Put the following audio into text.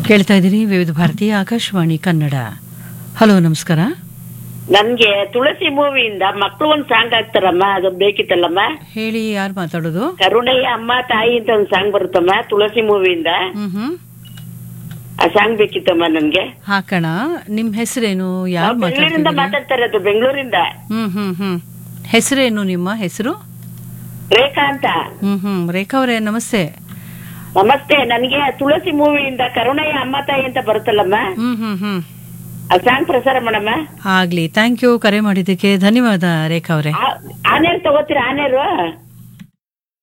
ಕೇಳ್ತಾ ಇದ್ದೀರಿ ವಿವಿಧ ಭಾರತಿ ಆಕಾಶವಾಣಿ ಕನ್ನಡ ಹಲೋ ನಮಸ್ಕಾರ ನನ್ಗೆ ತುಳಸಿ ಮೂವಿಯಿಂದ ಮಕ್ಕಳು ಒಂದ್ ಸಾಂಗ್ ಹಾಕ್ತಾರಮ್ಮ ಅದು ಬೇಕಿತ್ತಲ್ಲಮ್ಮ ಹೇಳಿ ಯಾರು ಮಾತಾಡೋದು ಕರುಣಯ್ಯ ಅಮ್ಮ ತಾಯಿ ಅಂತ ಒಂದ್ ಸಾಂಗ್ ಬರುತ್ತಮ್ಮ ತುಳಸಿ ಮೂವಿಯಿಂದ ಹ್ಮ್ ಹ್ಮ್ ಆ ಸಾಂಗ್ ಬೇಕಿತ್ತಮ್ಮ ನನ್ಗೆ ಹಾಕೋಣ ನಿಮ್ ಹೆಸರೇನು ಯಾರು ನಾವ್ ಬೆಂಗಳೂರಿಂದ ಮಾತಾಡ್ತಿದ್ದೀರಾ ಮಾತಾಡ್ತಾ ಇರೋದು ಬೆಂಗಳೂರಿಂದ ಹ್ಮ್ ಹ್ಮ್ ಹ್ಮ್ ಹೆಸರೇನು ನಿಮ್ಮ ಹೆಸರು ರೇಖಾ ಅಂತ ಹ್ಮ್ ಹ್ಮ್ ರೇಖಾ ಅವರೇ ನಮಸ್ತೆ ನಮಸ್ತೆ ನನ್ಗೆ ತುಳಸಿ ಮೂವಿಯಿಂದ ಕರುಣಯ್ಯ ಅಮ್ಮ ತಾಯಿ ಅಂತ ಬರುತ್ತಲ್ಲಮ್ಮ ಹ್ಮ್ ಹ್ಮ್ ಹ್ಮ್ ಆ ಸಾಂಗ್ ಪ್ರಸಾರ ಮಾಡಮ್ಮ ಆಗ್ಲಿ ಥ್ಯಾಂಕ್ ಯು ಕರೆ ಮಾಡಿದ್ದಕ್ಕೆ ಧನ್ಯವಾದ ರೇಖಾ ಅವರೇ ಆ- ಆನೇರ್ ತಗೋತೀರಾ ಆನೇರು